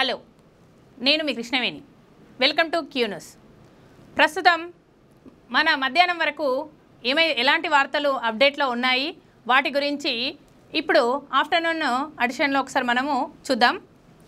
Hello నేను మీ Krishnaveni welcome to Q news ప్రస్తుతం మన మధ్యాహ్నం వరకు ఏమై ఎలాంటి వార్తలు అప్డేట్లో ఉన్నాయి వాటి గురించి ఇప్పుడు ఆఫ్టర్నూన్ అడిషన్లో ఒకసారి మనము చూద్దాం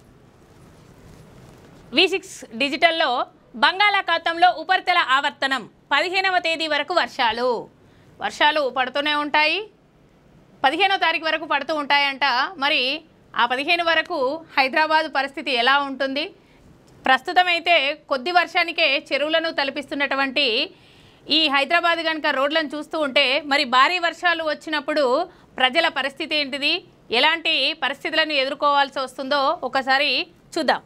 వి సిక్స్ డిజిటల్లో బంగాళాఖాతంలో ఉపరితల ఆవర్తనం పదిహేనవ తేదీ వరకు వర్షాలు వర్షాలు పడుతూనే ఉంటాయి పదిహేనో తారీఖు వరకు పడుతూ ఉంటాయంట మరి ఆ పదిహేను వరకు హైదరాబాద్ పరిస్థితి ఎలా ఉంటుంది ప్రస్తుతం అయితే కొద్ది వర్షానికే చెరువులను తలపిస్తున్నటువంటి ఈ హైదరాబాద్ కనుక రోడ్లను చూస్తూ ఉంటే మరి భారీ వర్షాలు వచ్చినప్పుడు ప్రజల పరిస్థితి ఏంటిది ఎలాంటి పరిస్థితులను ఎదుర్కోవాల్సి వస్తుందో ఒకసారి చూద్దాం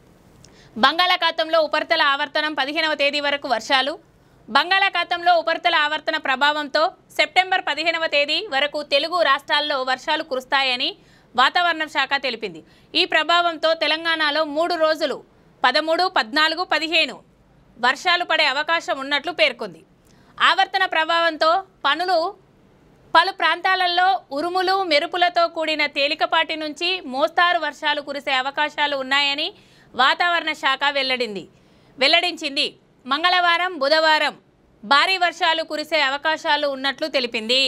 బంగాళాఖాతంలో ఉపరితల ఆవర్తనం పదిహేనవ తేదీ వరకు వర్షాలు బంగాళాఖాతంలో ఉపరితల ఆవర్తన ప్రభావంతో సెప్టెంబర్ పదిహేనవ తేదీ వరకు తెలుగు రాష్ట్రాల్లో వర్షాలు కురుస్తాయని వాతావరణ శాఖ తెలిపింది ఈ ప్రభావంతో తెలంగాణలో మూడు రోజులు పదమూడు పద్నాలుగు పదిహేను వర్షాలు పడే అవకాశం ఉన్నట్లు పేర్కొంది ఆవర్తన ప్రభావంతో పనులు పలు ప్రాంతాలలో ఉరుములు మెరుపులతో కూడిన తేలికపాటి నుంచి మోస్తారు వర్షాలు కురిసే అవకాశాలు ఉన్నాయని వాతావరణ శాఖ వెల్లడింది వెల్లడించింది మంగళవారం బుధవారం భారీ వర్షాలు కురిసే అవకాశాలు ఉన్నట్లు తెలిపింది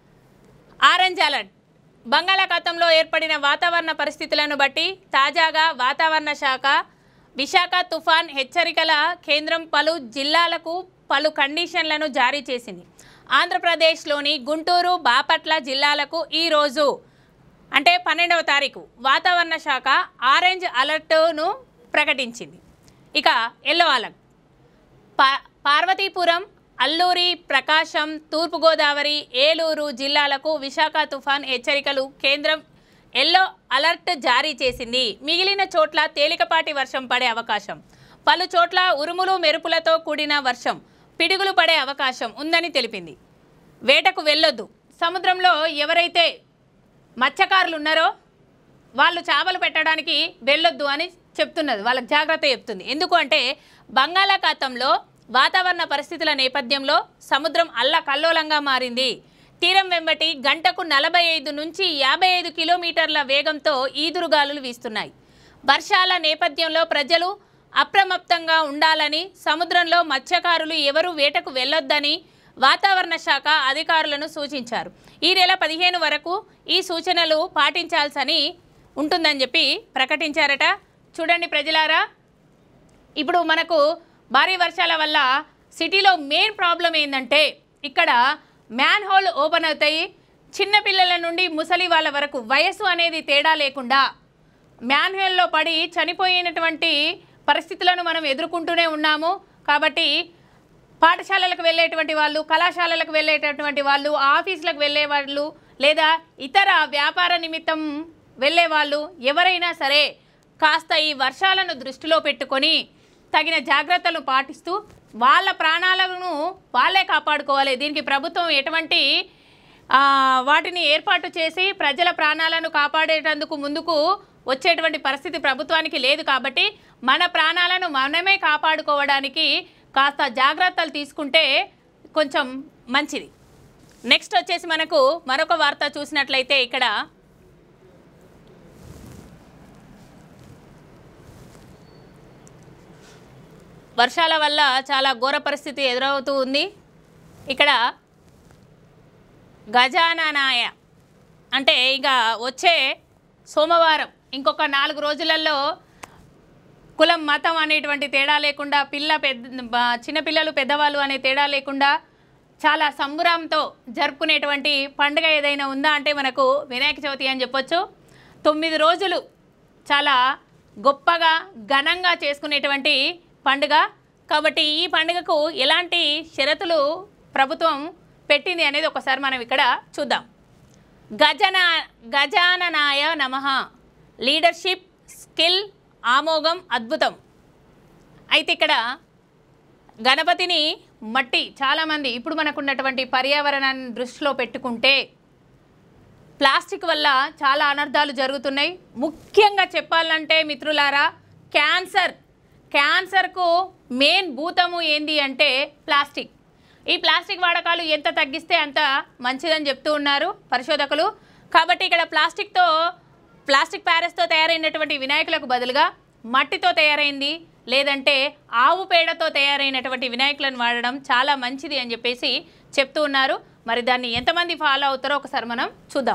ఆరెంజ్ అలర్ట్ బంగాళాఖాతంలో ఏర్పడిన వాతావరణ పరిస్థితులను బట్టి తాజాగా వాతావరణ శాఖ విశాఖ తుఫాన్ హెచ్చరికల కేంద్రం పలు జిల్లాలకు పలు కండిషన్లను జారీ చేసింది ఆంధ్రప్రదేశ్లోని గుంటూరు బాపట్ల జిల్లాలకు ఈరోజు అంటే పన్నెండవ తారీఖు వాతావరణ శాఖ ఆరెంజ్ అలర్ట్ను ప్రకటించింది ఇక ఎల్లో అలర్ట్ పా పార్వతీపురం అల్లూరి ప్రకాశం తూర్పుగోదావరి ఏలూరు జిల్లాలకు విశాఖ తుఫాన్ హెచ్చరికలు కేంద్రం ఎల్లో అలర్ట్ జారీ చేసింది మిగిలిన చోట్ల తేలికపాటి వర్షం పడే అవకాశం పలు చోట్ల ఉరుములు మెరుపులతో కూడిన వర్షం పిడుగులు పడే అవకాశం ఉందని తెలిపింది వేటకు వెళ్ళొద్దు సముద్రంలో ఎవరైతే మత్స్యకారులు ఉన్నారో వాళ్ళు చేపలు పెట్టడానికి వెళ్ళొద్దు అని చెప్తున్నది వాళ్ళకి జాగ్రత్త చెప్తుంది ఎందుకు అంటే బంగాళాఖాతంలో వాతావరణ పరిస్థితుల నేపథ్యంలో సముద్రం అల్లకల్లోలంగా మారింది తీరం వెంబటి గంటకు నలభై ఐదు నుంచి యాభై ఐదు కిలోమీటర్ల వేగంతో ఈదురుగాలులు వీస్తున్నాయి వర్షాల నేపథ్యంలో ప్రజలు అప్రమత్తంగా ఉండాలని సముద్రంలో మత్స్యకారులు ఎవరూ వేటకు వెళ్ళొద్దని వాతావరణ శాఖ అధికారులను సూచించారు ఈ నెల పదిహేను వరకు ఈ సూచనలు పాటించాల్సని ఉంటుందని చెప్పి ప్రకటించారట చూడండి ప్రజలారా ఇప్పుడు మనకు భారీ వర్షాల వల్ల సిటీలో మెయిన్ ప్రాబ్లం ఏంటంటే ఇక్కడ మ్యాన్ హోల్ ఓపెన్ అవుతాయి చిన్నపిల్లల నుండి ముసలి వాళ్ళ వరకు వయసు అనేది తేడా లేకుండా మ్యాన్ హోల్లో పడి చనిపోయినటువంటి పరిస్థితులను మనం ఎదుర్కొంటూనే ఉన్నాము కాబట్టి పాఠశాలలకు వెళ్ళేటువంటి వాళ్ళు కళాశాలలకు వెళ్ళేటటువంటి వాళ్ళు ఆఫీసులకు వెళ్ళే వాళ్ళు లేదా ఇతర వ్యాపార నిమిత్తం వెళ్ళే వాళ్ళు ఎవరైనా సరే కాస్త ఈ వర్షాలను దృష్టిలో పెట్టుకొని తగిన జాగ్రత్తలు పాటిస్తూ వాళ్ళ ప్రాణాలను వాళ్ళే కాపాడుకోవాలి దీనికి ప్రభుత్వం ఎటువంటి ఆ, వాటిని ఏర్పాటు చేసి ప్రజల ప్రాణాలను కాపాడేటందుకు ముందుకు వచ్చేటువంటి పరిస్థితి ప్రభుత్వానికి లేదు కాబట్టి మన ప్రాణాలను మనమే కాపాడుకోవడానికి కాస్త జాగ్రత్తలు తీసుకుంటే కొంచెం మంచిది నెక్స్ట్ వచ్చేసి మనకు మరొక వార్త చూసినట్లయితే ఇక్కడ వర్షాల వల్ల చాలా ఘోర పరిస్థితి ఎదురవుతూ ఉంది ఇక్కడ గజాననాయ అంటే ఇక వచ్చే సోమవారం ఇంకొక నాలుగు రోజులలో కులం మతం అనేటువంటి తేడా లేకుండా పిల్ల పెద్ద బ- చిన్నపిల్లలు పెద్దవాళ్ళు అనే తేడా లేకుండా చాలా సంబురంతో జరుపుకునేటువంటి పండుగ ఏదైనా ఉందా అంటే మనకు వినాయక చవితి అని చెప్పొచ్చు తొమ్మిది రోజులు చాలా గొప్పగా ఘనంగా చేసుకునేటువంటి పండుగ కాబట్టి ఈ పండుగకు ఎలాంటి షరతులు ప్రభుత్వం పెట్టింది అనేది ఒకసారి మనం ఇక్కడ చూద్దాం గజన గజాననాయ నమః లీడర్షిప్ స్కిల్ ఆమోగం అద్భుతం అయితే ఇక్కడ గణపతిని మట్టి చాలామంది ఇప్పుడు మనకున్నటువంటి పర్యావరణాన్ని దృష్టిలో పెట్టుకుంటే ప్లాస్టిక్ వల్ల చాలా అనర్థాలు జరుగుతున్నాయి ముఖ్యంగా చెప్పాలంటే మిత్రులారా క్యాన్సర్ క్యాన్సర్కు మెయిన్ భూతము ఏంది అంటే ప్లాస్టిక్ ఈ ప్లాస్టిక్ వాడకాలు ఎంత తగ్గిస్తే అంత మంచిదని చెప్తూ ఉన్నారు పరిశోధకులు కాబట్టి ఇక్కడ ప్లాస్టిక్తో ప్లాస్టిక్ ప్యారెస్తో తయారైనటువంటి వినాయకులకు బదులుగా మట్టితో తయారైంది లేదంటే ఆవు పేడతో తయారైనటువంటి వినాయకులను వాడడం చాలా మంచిది అని చెప్పేసి చెప్తూ ఉన్నారు మరి దాన్ని ఎంతమంది ఫాలో అవుతారో ఒకసారి మనం చూద్దాం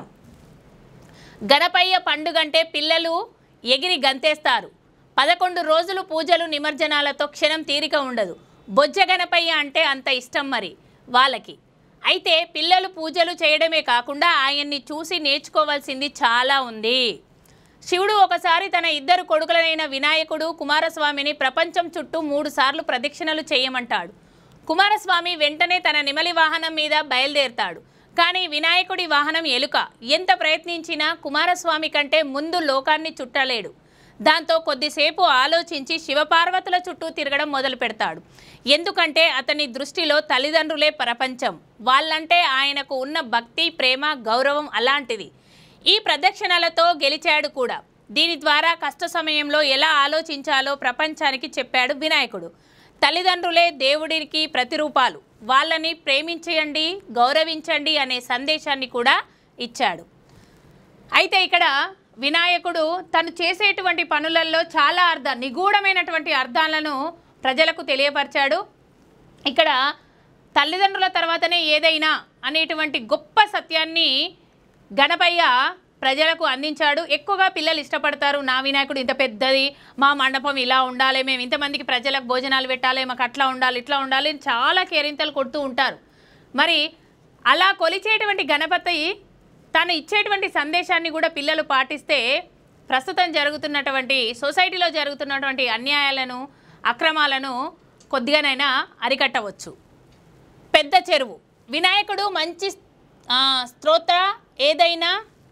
గణపయ్య పండుగంటే పిల్లలు ఎగిరి గంతేస్తారు పదకొండు రోజులు పూజలు నిమజ్జనాలతో క్షణం తీరిక ఉండదు బొజ్జ గణపయ్య అంటే అంత ఇష్టం మరి వాళ్ళకి అయితే పిల్లలు పూజలు చేయడమే కాకుండా ఆయన్ని చూసి నేర్చుకోవాల్సింది చాలా ఉంది శివుడు ఒకసారి తన ఇద్దరు కొడుకులైన వినాయకుడు కుమారస్వామిని ప్రపంచం చుట్టూ మూడు సార్లు ప్రదక్షిణలు చేయమంటాడు కుమారస్వామి వెంటనే తన నిమలి వాహనం మీద బయలుదేరుతాడు కానీ వినాయకుడి వాహనం ఎలుక ఎంత ప్రయత్నించినా కుమారస్వామి కంటే ముందు లోకాన్ని చుట్టలేడు దాంతో కొద్దిసేపు ఆలోచించి శివపార్వతుల చుట్టూ తిరగడం మొదలు పెడతాడు ఎందుకంటే అతని దృష్టిలో తల్లిదండ్రులే ప్రపంచం వాళ్ళంటే ఆయనకు ఉన్న భక్తి ప్రేమ గౌరవం అలాంటిది ఈ ప్రదక్షిణలతో గెలిచాడు కూడా దీని ద్వారా కష్ట సమయంలో ఎలా ఆలోచించాలో ప్రపంచానికి చెప్పాడు వినాయకుడు తల్లిదండ్రులే దేవుడికి ప్రతిరూపాలు వాళ్ళని ప్రేమించండి గౌరవించండి అనే సందేశాన్ని కూడా ఇచ్చాడు అయితే ఇక్కడ వినాయకుడు తను చేసేటువంటి పనులలో చాలా అర్థ నిగూఢమైనటువంటి అర్థాలను ప్రజలకు తెలియపరిచాడు ఇక్కడ తల్లిదండ్రుల తర్వాతనే ఏదైనా అనేటువంటి గొప్ప సత్యాన్ని గణపయ్య ప్రజలకు అందించాడు ఎక్కువగా పిల్లలు ఇష్టపడతారు నా వినాయకుడు ఇంత పెద్దది మా మండపం ఇలా ఉండాలి మేము ఇంతమందికి ప్రజలకు భోజనాలు పెట్టాలి మాకు అట్లా ఉండాలి ఇట్లా ఉండాలి అని చాలా కేరింతలు కొడుతూ ఉంటారు మరి అలా కొలిచేటువంటి గణపతి తను ఇచ్చేటువంటి సందేశాన్ని కూడా పిల్లలు పాటిస్తే ప్రస్తుతం జరుగుతున్నటువంటి సొసైటీలో జరుగుతున్నటువంటి అన్యాయాలను అక్రమాలను కొద్దిగానైనా అరికట్టవచ్చు పెద్ద చెరువు వినాయకుడు మంచి ఆ, స్తోత్ర ఏదైనా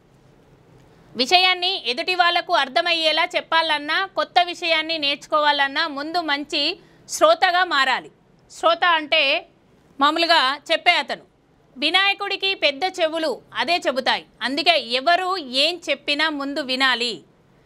విషయాన్ని ఎదుటి వాళ్లకు అర్థమయ్యేలా చెప్పాలన్నా కొత్త విషయాన్ని నేర్చుకోవాలన్నా ముందు మంచి శ్రోతగా మారాలి శ్రోత అంటే మామూలుగా చెప్పే అతను వినాయకుడికి పెద్ద చెవులు అదే చెబుతాయి అందుకే ఎవరు ఏం చెప్పినా ముందు వినాలి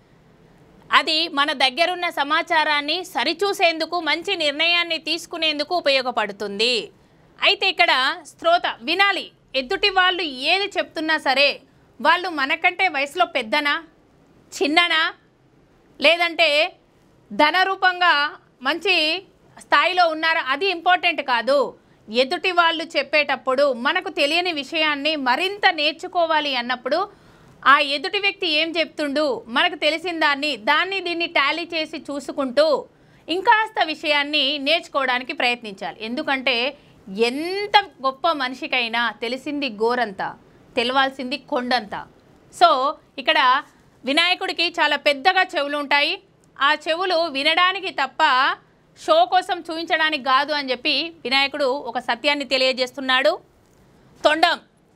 అది మన దగ్గరున్న సమాచారాన్ని సరిచూసేందుకు మంచి నిర్ణయాన్ని తీసుకునేందుకు ఉపయోగపడుతుంది అయితే ఇక్కడ శ్రోత వినాలి ఎదుటి వాళ్ళు ఏది చెప్తున్నా సరే వాళ్ళు మనకంటే వయసులో పెద్దనా చిన్ననా లేదంటే ధన రూపంగా మంచి స్థాయిలో ఉన్నారా అది ఇంపార్టెంట్ కాదు ఎదుటి వాళ్ళు చెప్పేటప్పుడు మనకు తెలియని విషయాన్ని మరింత నేర్చుకోవాలి అన్నప్పుడు ఆ ఎదుటి వ్యక్తి ఏం చెప్తుండు మనకు తెలిసిన దాన్ని దాన్ని దీన్ని టాలీ చేసి చూసుకుంటూ ఇంకాస్త విషయాన్ని నేర్చుకోవడానికి ప్రయత్నించాలి ఎందుకంటే ఎంత గొప్ప మనిషికైనా తెలిసింది గోరంత తెలవాల్సింది కొండంత సో ఇక్కడ వినాయకుడికి చాలా పెద్దగా చెవులు ఉంటాయి ఆ చెవులు వినడానికి తప్ప షో కోసం చూపించడానికి కాదు అని చెప్పి వినాయకుడు ఒక సత్యాన్ని తెలియజేస్తున్నాడు తొండం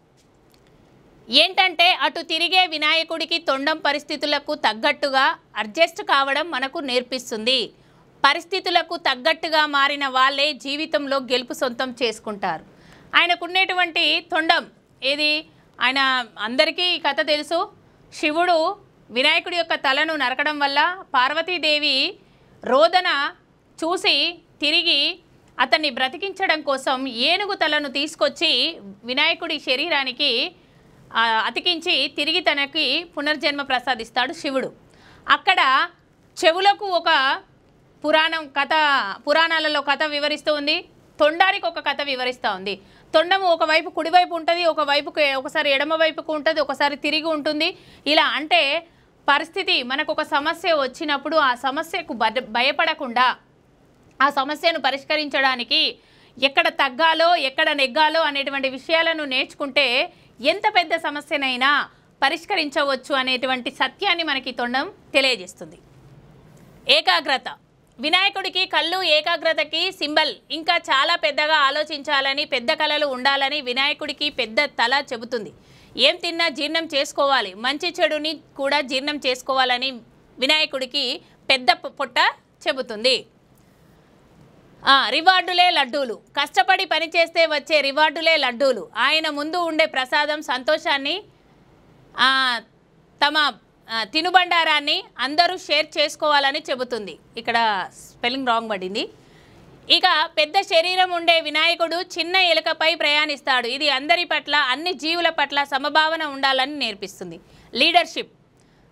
ఏంటంటే అటు తిరిగే వినాయకుడికి తొండం పరిస్థితులకు తగ్గట్టుగా అడ్జస్ట్ కావడం మనకు నేర్పిస్తుంది పరిస్థితులకు తగ్గట్టుగా మారిన వాళ్ళే జీవితంలో గెలుపు సొంతం చేసుకుంటారు ఆయనకున్నటువంటి తొండం ఏది ఆయన అందరికీ ఈ కథ తెలుసు శివుడు వినాయకుడి యొక్క తలను నరకడం వల్ల పార్వతీదేవి రోదన చూసి తిరిగి అతన్ని బ్రతికించడం కోసం ఏనుగు తలను తీసుకొచ్చి వినాయకుడి శరీరానికి ఆ, అతికించి తిరిగి తనకి పునర్జన్మ ప్రసాదిస్తాడు శివుడు అక్కడ చెవులకు ఒక పురాణం కథ పురాణాలలో కథ వివరిస్తూ ఉంది తొండానికి ఒక కథ వివరిస్తూ ఉంది తొండము ఒకవైపు కుడివైపు ఉంటుంది ఒకవైపుకు ఒకసారి ఎడమ వైపుకు ఉంటుంది ఒకసారి తిరిగి ఉంటుంది ఇలా అంటే పరిస్థితి మనకు ఒక సమస్య వచ్చినప్పుడు ఆ సమస్యకు బద- భయపడకుండా ఆ సమస్యను పరిష్కరించడానికి ఎక్కడ తగ్గాలో ఎక్కడ నెగ్గాలో అనేటువంటి విషయాలను నేర్చుకుంటే ఎంత పెద్ద సమస్యనైనా పరిష్కరించవచ్చు అనేటువంటి సత్యాన్ని మనకి తొండం తెలియజేస్తుంది ఏకాగ్రత వినాయకుడికి కళ్ళు ఏకాగ్రతకి సింబల్ ఇంకా చాలా పెద్దగా ఆలోచించాలని పెద్ద కళలు ఉండాలని వినాయకుడికి పెద్ద తల చెబుతుంది ఏం తిన్నా జీర్ణం చేసుకోవాలి మంచి చెడుని కూడా జీర్ణం చేసుకోవాలని వినాయకుడికి పెద్ద పొ- పొట్ట చెబుతుంది ఆ, రివార్డులే లడ్డూలు కష్టపడి పనిచేస్తే వచ్చే రివార్డులే లడ్డూలు ఆయన ముందు ఉండే ప్రసాదం సంతోషాన్ని ఆ, తమ ఆ, తినుబండారాన్ని అందరూ షేర్ చేసుకోవాలని చెబుతుంది ఇక్కడ స్పెల్లింగ్ రాంగ్ పడింది ఇక పెద్ద శరీరం ఉండే వినాయకుడు చిన్న ఎలుకపై ప్రయాణిస్తాడు ఇది అందరి పట్ల అన్ని జీవుల పట్ల సమభావన ఉండాలని నేర్పిస్తుంది లీడర్షిప్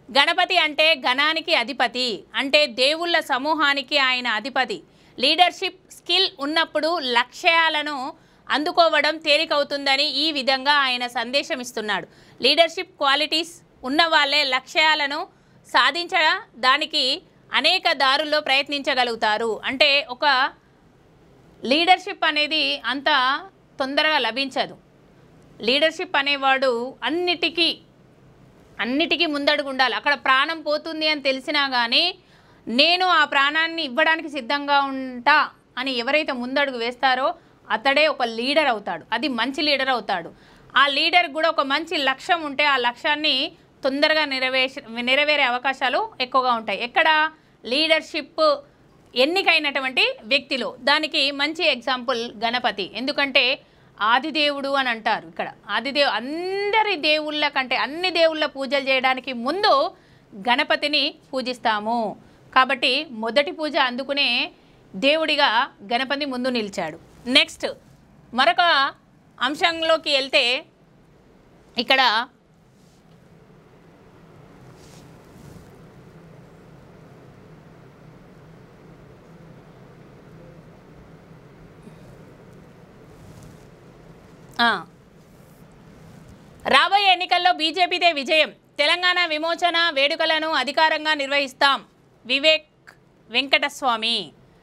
గణపతి అంటే గణానికి అధిపతి అంటే దేవుళ్ళ సమూహానికి ఆయన అధిపతి లీడర్షిప్ స్కిల్ ఉన్నప్పుడు లక్ష్యాలను అందుకోవడం తేలికవుతుందని ఈ విధంగా ఆయన సందేశం ఇస్తున్నాడు లీడర్షిప్ క్వాలిటీస్ ఉన్న వాళ్ళే లక్ష్యాలను సాధించడానికి అనేక దారుల్లో ప్రయత్నించగలుగుతారు అంటే ఒక లీడర్షిప్ అనేది అంత తొందరగా లభించదు లీడర్షిప్ అనేవాడు అన్నిటికీ అన్నిటికీ ముందడుగు ఉండాలి అక్కడ ప్రాణం పోతుంది అని తెలిసినా కానీ నేను ఆ ప్రాణాన్ని ఇవ్వడానికి సిద్ధంగా ఉంటా అని ఎవరైతే ముందడుగు వేస్తారో అతడే ఒక లీడర్ అవుతాడు అది మంచి లీడర్ అవుతాడు ఆ లీడర్ కూడా ఒక మంచి లక్ష్యం ఉంటే ఆ లక్ష్యాన్ని తొందరగా నెరవేర్చ నెరవేరే అవకాశాలు ఎక్కువగా ఉంటాయి ఎక్కడ లీడర్షిప్ ఎన్నికైనటువంటి వ్యక్తిలో దానికి మంచి ఎగ్జాంపుల్ గణపతి ఎందుకంటే ఆదిదేవుడు అని అంటారు ఇక్కడ ఆదిదేవు అందరి దేవుళ్ళ కంటే అన్ని దేవుళ్ళ పూజలు చేయడానికి ముందు గణపతిని పూజిస్తాము కాబట్టి మొదటి పూజ అందుకునే దేవుడిగా గణపతి ముందు నిలిచాడు నెక్స్ట్ మరొక అంశంలోకి వెళ్తే ఇక్కడ ఆ. రాబోయే ఎన్నికల్లో బీజేపీదే విజయం తెలంగాణ విమోచన వేడుకలను అధికారంగా నిర్వహిస్తాం వివేక్ వెంకటస్వామి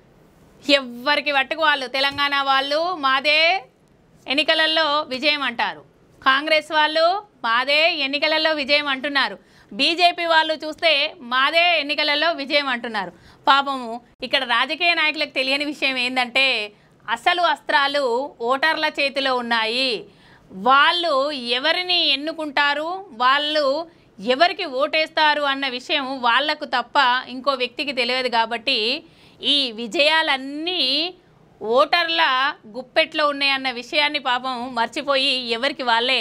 ఎవ్వరికి పట్టుకు వాళ్ళు తెలంగాణ వాళ్ళు మాదే ఎన్నికలలో విజయం అంటారు కాంగ్రెస్ వాళ్ళు మాదే ఎన్నికలలో విజయం అంటున్నారు బీజేపీ వాళ్ళు చూస్తే మాదే ఎన్నికలలో విజయం అంటున్నారు పాపము ఇక్కడ రాజకీయ నాయకులకు తెలియని విషయం ఏంటంటే అసలు అస్త్రాలు ఓటర్ల చేతిలో ఉన్నాయి వాళ్ళు ఎవరిని ఎన్నుకుంటారు వాళ్ళు ఎవరికి ఓటేస్తారు అన్న విషయం వాళ్లకు తప్ప ఇంకో వ్యక్తికి తెలియదు కాబట్టి ఈ విజయాలన్నీ ఓటర్ల గుప్పెట్లో ఉన్నాయన్న విషయాన్ని పాపం మర్చిపోయి ఎవరికి వాళ్ళే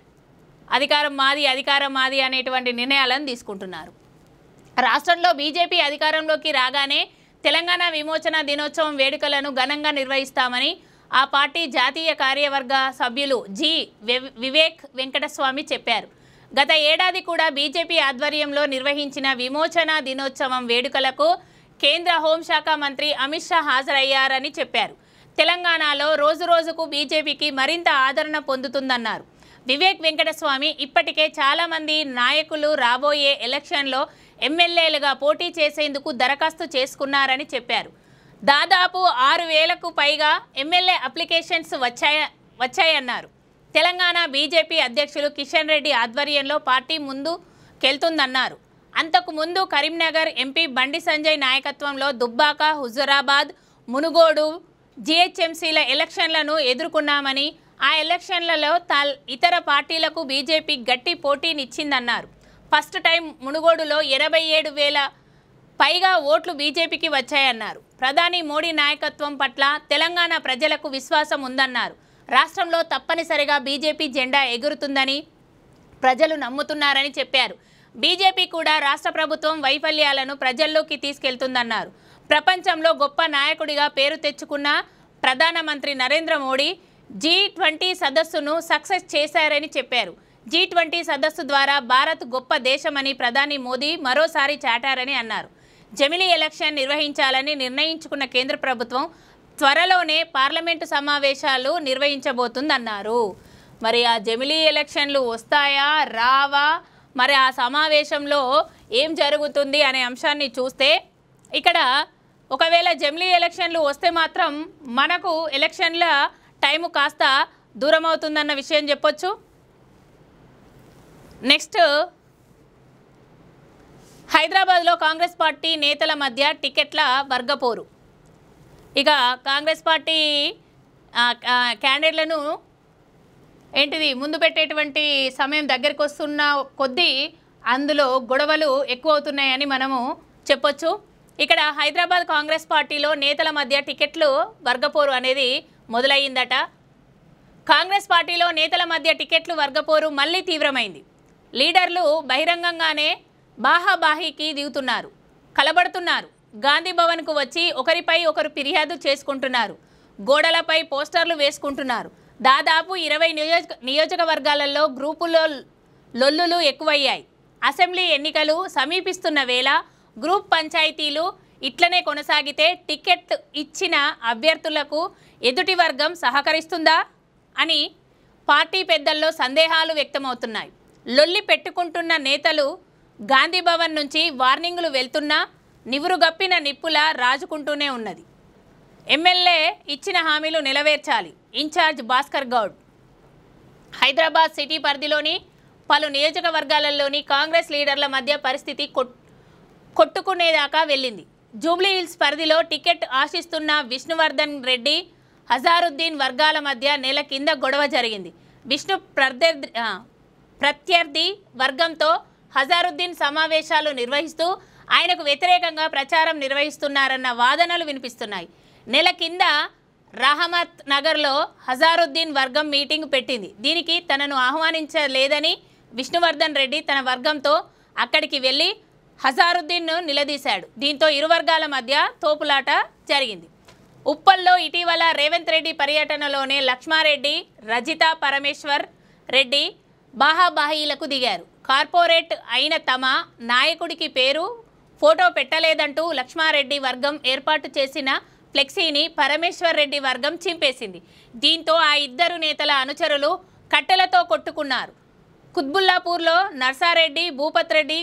అధికారం మాది అధికారం మాది అనేటువంటి నిర్ణయాలను తీసుకుంటున్నారు రాష్ట్రంలో బీజేపీ అధికారంలోకి రాగానే తెలంగాణ విమోచన దినోత్సవం వేడుకలను ఘనంగా నిర్వహిస్తామని ఆ పార్టీ జాతీయ కార్యవర్గ సభ్యులు జి వి- వివేక్ వెంకటస్వామి చెప్పారు గత ఏడాది కూడా బీజేపీ ఆధ్వర్యంలో నిర్వహించిన విమోచన దినోత్సవం వేడుకలకు కేంద్ర హోంశాఖ మంత్రి అమిత్ షా హాజరయ్యారని చెప్పారు తెలంగాణలో రోజు రోజుకు బీజేపీకి మరింత ఆదరణ పొందుతుందన్నారు వివేక్ వెంకటస్వామి ఇప్పటికే చాలామంది నాయకులు రాబోయే ఎలక్షన్లో ఎమ్మెల్యేలుగా పోటీ చేసేందుకు దరఖాస్తు చేసుకున్నారని చెప్పారు దాదాపు ఆరు వేలకు పైగా ఎమ్మెల్యే అప్లికేషన్స్ వచ్చాయ వచ్చాయన్నారు తెలంగాణ బీజేపీ అధ్యక్షులు కిషన్ రెడ్డి ఆధ్వర్యంలో పార్టీ ముందుకెళ్తుందన్నారు అంతకు ముందు కరీంనగర్ ఎంపీ బండి సంజయ్ నాయకత్వంలో దుబ్బాక హుజురాబాద్ మునుగోడు జిహెచ్ఎంసీల ఎలక్షన్లను ఎదుర్కొన్నామని ఆ ఎలక్షన్లలో తల్ ఇతర పార్టీలకు బీజేపీ గట్టి పోటీనిచ్చిందన్నారు ఫస్ట్ టైం మునుగోడులో ఎనభై ఏడు వేల పైగా ఓట్లు బీజేపీకి వచ్చాయన్నారు ప్రధాని మోడీ నాయకత్వం పట్ల తెలంగాణ ప్రజలకు విశ్వాసం ఉందన్నారు రాష్ట్రంలో తప్పనిసరిగా బీజేపీ జెండా ఎగురుతుందని ప్రజలు నమ్ముతున్నారని చెప్పారు బీజేపీ కూడా రాష్ట్ర ప్రభుత్వం వైఫల్యాలను ప్రజల్లోకి తీసుకెళ్తుందన్నారు ప్రపంచంలో గొప్ప నాయకుడిగా పేరు తెచ్చుకున్న ప్రధానమంత్రి నరేంద్ర మోడీ జీ ట్వంటీ సదస్సును సక్సెస్ చేశారని చెప్పారు జీ ట్వంటీ సదస్సు ద్వారా భారత్ గొప్ప దేశమని ప్రధాని మోదీ మరోసారి చాటారని అన్నారు జమిలీ ఎలక్షన్ నిర్వహించాలని నిర్ణయించుకున్న కేంద్ర ప్రభుత్వం త్వరలోనే పార్లమెంటు సమావేశాలు నిర్వహించబోతుందన్నారు మరి ఆ జమిలీ ఎలక్షన్లు వస్తాయా రావా మరి ఆ సమావేశంలో ఏం జరుగుతుంది అనే అంశాన్ని చూస్తే ఇక్కడ ఒకవేళ జమిలీ ఎలక్షన్లు వస్తే మాత్రం మనకు ఎలక్షన్ల టైము కాస్త దూరం అవుతుందన్న విషయం చెప్పొచ్చు నెక్స్ట్ హైదరాబాద్లో కాంగ్రెస్ పార్టీ నేతల మధ్య టికెట్ల వర్గపోరు ఇక కాంగ్రెస్ పార్టీ ఆ, ఆ, క్యాండిడేట్లను ఏంటిది ముందు పెట్టేటువంటి సమయం దగ్గరికి వస్తున్న కొద్దీ అందులో గొడవలు ఎక్కువ అవుతున్నాయని మనము చెప్పొచ్చు ఇక్కడ హైదరాబాద్ కాంగ్రెస్ పార్టీలో నేతల మధ్య టికెట్లు వర్గపోరు అనేది మొదలయ్యిందట కాంగ్రెస్ పార్టీలో నేతల మధ్య టికెట్లు వర్గపోరు మళ్ళీ తీవ్రమైంది లీడర్లు బహిరంగంగానే బాహాబాహీకి దిగుతున్నారు కలబడుతున్నారు గాంధీ భవన్కు వచ్చి ఒకరిపై ఒకరు ఫిర్యాదు చేసుకుంటున్నారు గోడలపై పోస్టర్లు వేసుకుంటున్నారు దాదాపు ఇరవై నియోజక నియోజకవర్గాలలో గ్రూపులో లొల్లులు ఎక్కువయ్యాయి అసెంబ్లీ ఎన్నికలు సమీపిస్తున్న వేళ గ్రూప్ పంచాయతీలు ఇట్లనే కొనసాగితే టికెట్ ఇచ్చిన అభ్యర్థులకు ఎదుటి వర్గం సహకరిస్తుందా అని పార్టీ పెద్దల్లో సందేహాలు వ్యక్తమవుతున్నాయి లొల్లి పెట్టుకుంటున్న నేతలు గాంధీ భవన్ నుంచి వార్నింగులు వెళ్తున్నా నివురుగప్పిన నిప్పుల రాజుకుంటూనే ఉన్నది ఎమ్మెల్యే ఇచ్చిన హామీలు నెరవేర్చాలి ఇన్ఛార్జ్ భాస్కర్ గౌడ్ హైదరాబాద్ సిటీ పరిధిలోని పలు నియోజకవర్గాలలోని కాంగ్రెస్ లీడర్ల మధ్య పరిస్థితి కొట్ కొట్టుకునేదాకా వెళ్ళింది జూబ్లీ హిల్స్ పరిధిలో టికెట్ ఆశిస్తున్న విష్ణువర్ధన్ రెడ్డి హజారుద్దీన్ వర్గాల మధ్య నెల కింద గొడవ జరిగింది విష్ణు ప్రత్యర్థి ఆ, ప్రత్యర్థి వర్గంతో హజారుద్దీన్ సమావేశాలు నిర్వహిస్తూ ఆయనకు వ్యతిరేకంగా ప్రచారం నిర్వహిస్తున్నారన్న వాదనలు వినిపిస్తున్నాయి నెల కింద రహమత్ నగర్లో హజారుద్దీన్ వర్గం మీటింగ్ పెట్టింది దీనికి తనను ఆహ్వానించలేదని విష్ణువర్ధన్ రెడ్డి తన వర్గంతో అక్కడికి వెళ్ళి హజారుద్దీన్ను నిలదీశాడు దీంతో ఇరు వర్గాల మధ్య తోపులాట జరిగింది ఉప్పల్లో ఇటీవల రేవంత్ రెడ్డి పర్యటనలోనే లక్ష్మారెడ్డి రజిత పరమేశ్వర్ రెడ్డి బాహాబాహీలకు దిగారు కార్పొరేట్ అయిన తమ నాయకుడికి పేరు ఫోటో పెట్టలేదంటూ లక్ష్మారెడ్డి వర్గం ఏర్పాటు చేసిన ఫ్లెక్సీని పరమేశ్వర్ రెడ్డి వర్గం చింపేసింది దీంతో ఆ ఇద్దరు నేతల అనుచరులు కట్టెలతో కొట్టుకున్నారు కుత్బుల్లాపూర్లో నర్సారెడ్డి భూపత్ రెడ్డి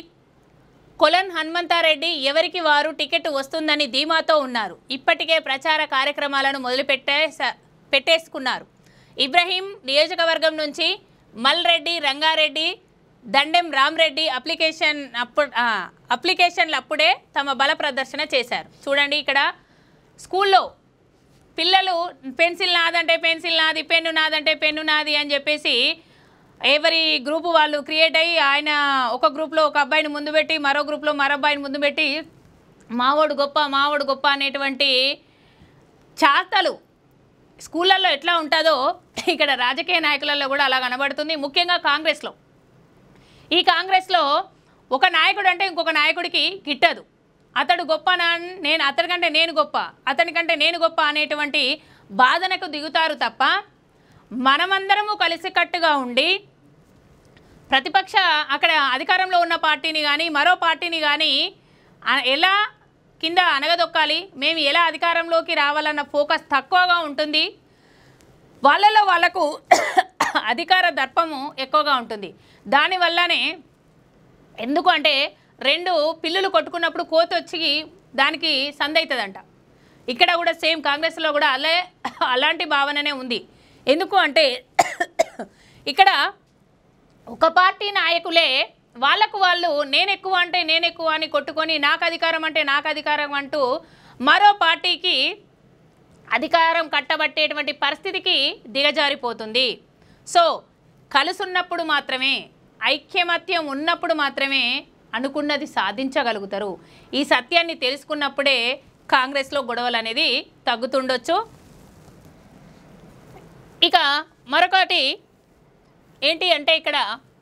కొలన్ హనుమంతారెడ్డి ఎవరికి వారు టికెట్ వస్తుందని ధీమాతో ఉన్నారు ఇప్పటికే ప్రచార కార్యక్రమాలను మొదలుపెట్టే పెట్టేసుకున్నారు ఇబ్రహీం నియోజకవర్గం నుంచి మల్ రెడ్డి రంగారెడ్డి దండెం రామ్రెడ్డి అప్లికేషన్ అప్పుడు ఆ, అప్లికేషన్లు అప్పుడే తమ బల ప్రదర్శన చేశారు చూడండి ఇక్కడ స్కూల్లో పిల్లలు పెన్సిల్ నాదంటే పెన్సిల్ నాది పెన్ను నాదంటే పెన్ను నాది అని చెప్పేసి ఎవరి గ్రూపు వాళ్ళు క్రియేట్ అయ్యి ఆయన ఒక గ్రూప్లో ఒక అబ్బాయిని ముందు పెట్టి మరో గ్రూప్లో మరో అబ్బాయిని ముందు పెట్టి మావోడు గొప్ప మావోడు గొప్ప అనేటువంటి చార్తలు స్కూళ్ళల్లో ఎట్లా ఉంటుందో ఇక్కడ రాజకీయ నాయకులలో కూడా అలా కనబడుతుంది ముఖ్యంగా కాంగ్రెస్లో ఈ కాంగ్రెస్లో ఒక నాయకుడు అంటే ఇంకొక నాయకుడికి గిట్టదు అతడు గొప్ప నా నేను అతడికంటే నేను గొప్ప అతనికంటే నేను గొప్ప అనేటువంటి బాధనకు దిగుతారు తప్ప మనమందరము కలిసికట్టుగా ఉండి ప్రతిపక్ష అక్కడ అధికారంలో ఉన్న పార్టీని కానీ మరో పార్టీని కానీ ఆ- ఎలా కింద అనగదొక్కాలి మేము ఎలా అధికారంలోకి రావాలన్న ఫోకస్ తక్కువగా ఉంటుంది వాళ్ళలో వాళ్ళకు అధికార దర్పము ఎక్కువగా ఉంటుంది దానివల్లనే ఎందుకు అంటే రెండు పిల్లులు కొట్టుకున్నప్పుడు కోతి వచ్చి దానికి సందవుతుందంట ఇక్కడ కూడా సేమ్ కాంగ్రెస్లో కూడా అలే అలాంటి భావననే ఉంది ఎందుకు అంటే ఇక్కడ ఒక పార్టీ నాయకులే వాళ్ళకు వాళ్ళు నేను ఎక్కువ అంటే నేను ఎక్కువ అని కొట్టుకొని నాకు అధికారం అంటే నాకు అధికారం అంటూ మరో పార్టీకి అధికారం కట్టబట్టేటువంటి పరిస్థితికి దిగజారిపోతుంది సో కలుసున్నప్పుడు మాత్రమే ఐక్యమత్యం ఉన్నప్పుడు మాత్రమే అనుకున్నది సాధించగలుగుతారు ఈ సత్యాన్ని తెలుసుకున్నప్పుడే కాంగ్రెస్లో గొడవలు అనేది తగ్గుతుండొచ్చు ఇక మరొకటి ఏంటి అంటే ఇక్కడ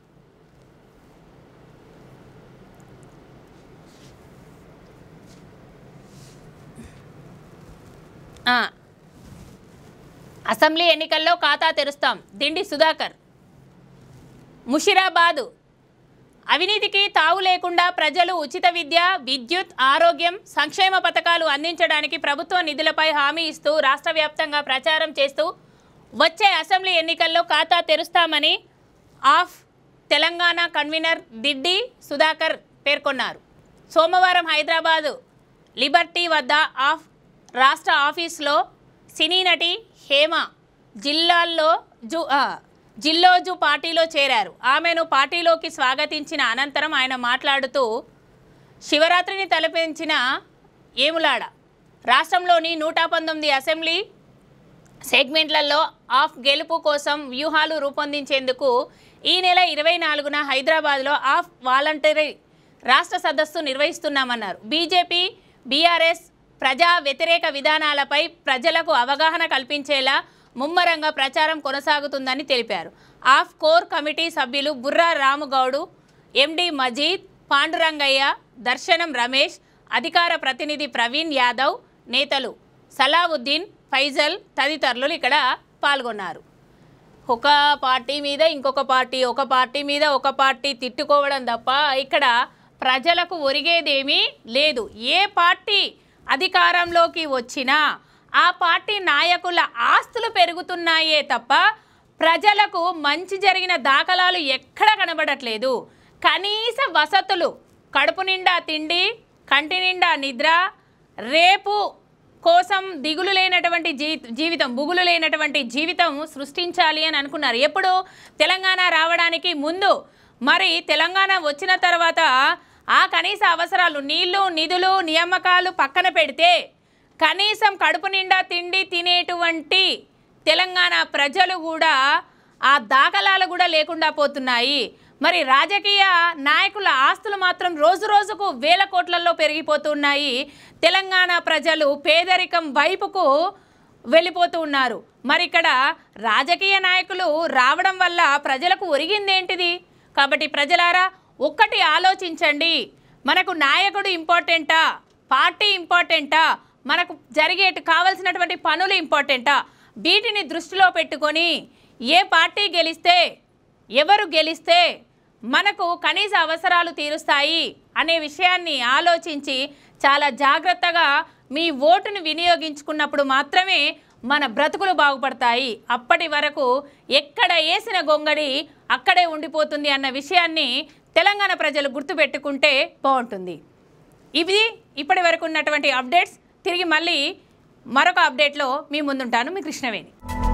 ఆ, అసెంబ్లీ ఎన్నికల్లో ఖాతా తెరుస్తాం దిండి సుధాకర్ ముషిరాబాదు అవినీతికి తావు లేకుండా ప్రజలు ఉచిత విద్య విద్యుత్ ఆరోగ్యం సంక్షేమ పథకాలు అందించడానికి ప్రభుత్వ నిధులపై హామీ ఇస్తూ రాష్ట్ర వ్యాప్తంగా ప్రచారం చేస్తూ వచ్చే అసెంబ్లీ ఎన్నికల్లో ఖాతా తెరుస్తామని ఆఫ్ తెలంగాణ కన్వీనర్ దిడ్డి సుధాకర్ పేర్కొన్నారు సోమవారం హైదరాబాదు లిబర్టీ వద్ద ఆఫ్ రాష్ట్ర ఆఫీస్లో సినీ నటి హేమ జిల్లాల్లో జు ఆ, జిల్లోజు పార్టీలో చేరారు ఆమెను పార్టీలోకి స్వాగతించిన అనంతరం ఆయన మాట్లాడుతూ శివరాత్రిని తలపించిన ఏములాడ రాష్ట్రంలోని నూట పంతొమ్మిది అసెంబ్లీ సెగ్మెంట్లలో ఆఫ్ గెలుపు కోసం వ్యూహాలు రూపొందించేందుకు ఈ నెల ఇరవై నాలుగున హైదరాబాద్లో ఆఫ్ వాలంటరీ రాష్ట్ర సదస్సు నిర్వహిస్తున్నామన్నారు బీజేపీ బీఆర్ఎస్ ప్రజా వ్యతిరేక విధానాలపై ప్రజలకు అవగాహన కల్పించేలా ముమ్మరంగా ప్రచారం కొనసాగుతుందని తెలిపారు ఆఫ్ కోర్ కమిటీ సభ్యులు బుర్రా రాముగౌడు ఎండి మజీద్ పాండురంగయ్య దర్శనం రమేష్ అధికార ప్రతినిధి ప్రవీణ్ యాదవ్ నేతలు సలావుద్దీన్ ఫైజల్ తదితరులు ఇక్కడ పాల్గొన్నారు ఒక పార్టీ మీద ఇంకొక పార్టీ ఒక పార్టీ మీద ఒక పార్టీ తిట్టుకోవడం తప్ప ఇక్కడ ప్రజలకు ఒరిగేదేమీ లేదు ఏ పార్టీ అధికారంలోకి వచ్చినా ఆ పార్టీ నాయకుల ఆస్తులు పెరుగుతున్నాయే తప్ప ప్రజలకు మంచి జరిగిన దాఖలాలు ఎక్కడ కనబడట్లేదు కనీస వసతులు కడుపు నిండా తిండి కంటి నిండా నిద్ర రేపు కోసం దిగులు లేనటువంటి జీ జీవితం బుగులు లేనటువంటి జీవితం సృష్టించాలి అని అనుకున్నారు ఎప్పుడు తెలంగాణ రావడానికి ముందు మరి తెలంగాణ వచ్చిన తర్వాత ఆ కనీస అవసరాలు నీళ్లు నిధులు నియామకాలు పక్కన పెడితే కనీసం కడుపు నిండా తిండి తినేటువంటి తెలంగాణ ప్రజలు కూడా ఆ దాఖలాలు కూడా లేకుండా పోతున్నాయి మరి రాజకీయ నాయకుల ఆస్తులు మాత్రం రోజు రోజుకు వేల కోట్లలో పెరిగిపోతున్నాయి తెలంగాణ ప్రజలు పేదరికం వైపుకు వెళ్ళిపోతూ ఉన్నారు మరి ఇక్కడ రాజకీయ నాయకులు రావడం వల్ల ప్రజలకు ఒరిగిందేంటిది కాబట్టి ప్రజలారా ఒక్కటి ఆలోచించండి మనకు నాయకుడు ఇంపార్టెంటా పార్టీ ఇంపార్టెంటా మనకు జరిగేటి కావలసినటువంటి పనులు ఇంపార్టెంటా వీటిని దృష్టిలో పెట్టుకొని ఏ పార్టీ గెలిస్తే ఎవరు గెలిస్తే మనకు కనీస అవసరాలు తీరుస్తాయి అనే విషయాన్ని ఆలోచించి చాలా జాగ్రత్తగా మీ ఓటును వినియోగించుకున్నప్పుడు మాత్రమే మన బ్రతుకులు బాగుపడతాయి అప్పటి వరకు ఎక్కడ వేసిన గొంగడి అక్కడే ఉండిపోతుంది అన్న విషయాన్ని తెలంగాణ ప్రజలు గుర్తుపెట్టుకుంటే బాగుంటుంది ఇవి ఇప్పటి వరకు ఉన్నటువంటి అప్డేట్స్ తిరిగి మళ్ళీ మరొక అప్డేట్లో మీ ముందుంటాను మీ కృష్ణవేణి